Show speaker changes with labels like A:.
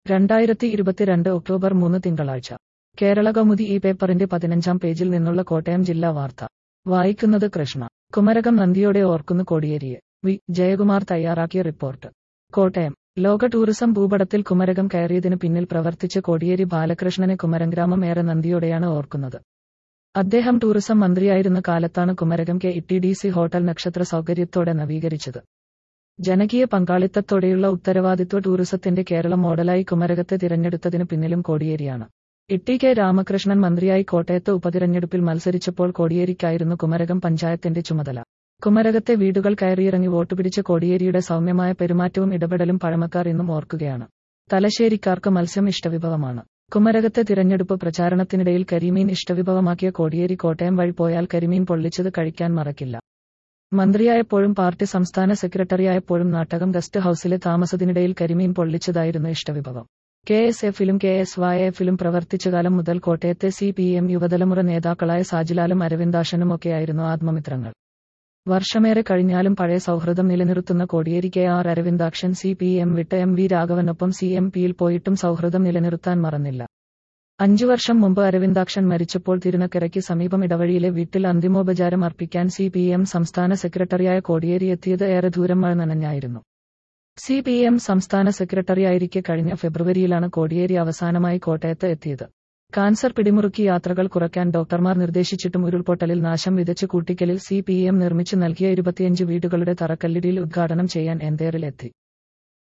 A: രണ്ടായിരത്തി ഇരുപത്തിരണ്ട് ഒക്ടോബർ മൂന്ന് തിങ്കളാഴ്ച കേരള കൗമുദി ഈ പേപ്പറിന്റെ പതിനഞ്ചാം പേജിൽ നിന്നുള്ള കോട്ടയം ജില്ലാ വാർത്ത വായിക്കുന്നത് കൃഷ്ണ കുമരകം നന്ദിയോടെ ഓർക്കുന്നു കോടിയേരിയെ വി ജയകുമാർ തയ്യാറാക്കിയ റിപ്പോർട്ട് കോട്ടയം ലോക ടൂറിസം ഭൂപടത്തിൽ കുമരകം കയറിയതിനു പിന്നിൽ പ്രവർത്തിച്ച കോടിയേരി ബാലകൃഷ്ണനെ കുമരംഗ്രാമം ഏറെ നന്ദിയോടെയാണ് ഓർക്കുന്നത് അദ്ദേഹം ടൂറിസം മന്ത്രിയായിരുന്ന കാലത്താണ് Kumarakom K E T D C hotel നക്ഷത്ര സൗകര്യത്തോടെ നവീകരിച്ചത് ജനകീയ പങ്കാളിത്തത്തോടെയുള്ള ഉത്തരവാദിത്വ ടൂറിസത്തിന്റെ കേരള മോഡലായി കുമരകത്തെ തിരഞ്ഞെടുത്തതിനു പിന്നിലും കോടിയേരിയാണ് ഇട്ടി കെ രാമകൃഷ്ണൻ മന്ത്രിയായി കോട്ടയത്ത് ഉപതിരഞ്ഞെടുപ്പിൽ മത്സരിച്ചപ്പോൾ കോടിയേരിക്കായിരുന്നു കുമരകം പഞ്ചായത്തിന്റെ ചുമതല കുമരകത്തെ വീടുകൾ കയറിയിറങ്ങി വോട്ട് പിടിച്ച കോടിയേരിയുടെ സൗമ്യമായ പെരുമാറ്റവും ഇടപെടലും പഴമക്കാർ ഇന്നും ഓർക്കുകയാണ് തലശ്ശേരിക്കാർക്ക് മത്സ്യം ഇഷ്ടവിഭവമാണ് കുമരകത്തെ തിരഞ്ഞെടുപ്പ് പ്രചാരണത്തിനിടയിൽ കരിമീൻ ഇഷ്ടവിഭവമാക്കിയ കോടിയേരി കോട്ടയം വഴി പോയാൽ കരിമീൻ പൊള്ളിച്ചത് കഴിക്കാൻ മറക്കില്ല മന്ത്രിയായപ്പോഴും പാർട്ടി സംസ്ഥാന സെക്രട്ടറിയായപ്പോഴും നാട്ടകം ഗസ്റ്റ് ഹൌസിലെ താമസത്തിനിടയിൽ കരിമീൻ പൊള്ളിച്ചതായിരുന്നു ഇഷ്ടവിഭവം കെ എസ് എഫിലും കെ എസ് വൈ എഫിലും പ്രവർത്തിച്ച കാലം മുതൽ കോട്ടയത്തെ സി പി എം യുവതലമുറ നേതാക്കളായ സാജിലാലും അരവിന്ദാഷനുമൊക്കെയായിരുന്നു ആത്മമിത്രങ്ങൾ വർഷമേറെ കഴിഞ്ഞാലും പഴയ സൗഹൃദം നിലനിർത്തുന്ന Kodiyeri K R Aravindakshan C P M വിട്ട് എം വി രാഘവനൊപ്പം സി എം പിയിൽ പോയിട്ടും സൗഹൃദം നിലനിർത്താൻ മറന്നില്ല അഞ്ചു വർഷം മുമ്പ് അരവിന്ദാക്ഷൻ മരിച്ചപ്പോൾ തിരുനക്കരയ്ക്ക് സമീപം ഇടവഴിയിലെ വീട്ടിൽ അന്തിമോപചാരം അർപ്പിക്കാൻ സി പി എം സംസ്ഥാന സെക്രട്ടറിയായ കോടിയേരി എത്തിയത് ഏറെ ദൂരം മഴ നനഞ്ഞായിരുന്നു സി പി എം സംസ്ഥാന സെക്രട്ടറിയായിരിക്കെ കഴിഞ്ഞ ഫെബ്രുവരിയിലാണ് കോടിയേരി അവസാനമായി കോട്ടയത്ത് എത്തിയത് കാൻസർ പിടിമുറുക്കി യാത്രകൾ കുറയ്ക്കാൻ ഡോക്ടർമാർ നിർദ്ദേശിച്ചിട്ടും ഉരുൾപൊട്ടലിൽ നാശം വിതച്ച് കൂട്ടിക്കലിൽ സി പി എം നിർമ്മിച്ചു നൽകിയ ഇരുപത്തിയഞ്ച് വീടുകളുടെ തറക്കല്ലിടിയിൽ ഉദ്ഘാടനം ചെയ്യാൻ എന്തേറിലെത്തി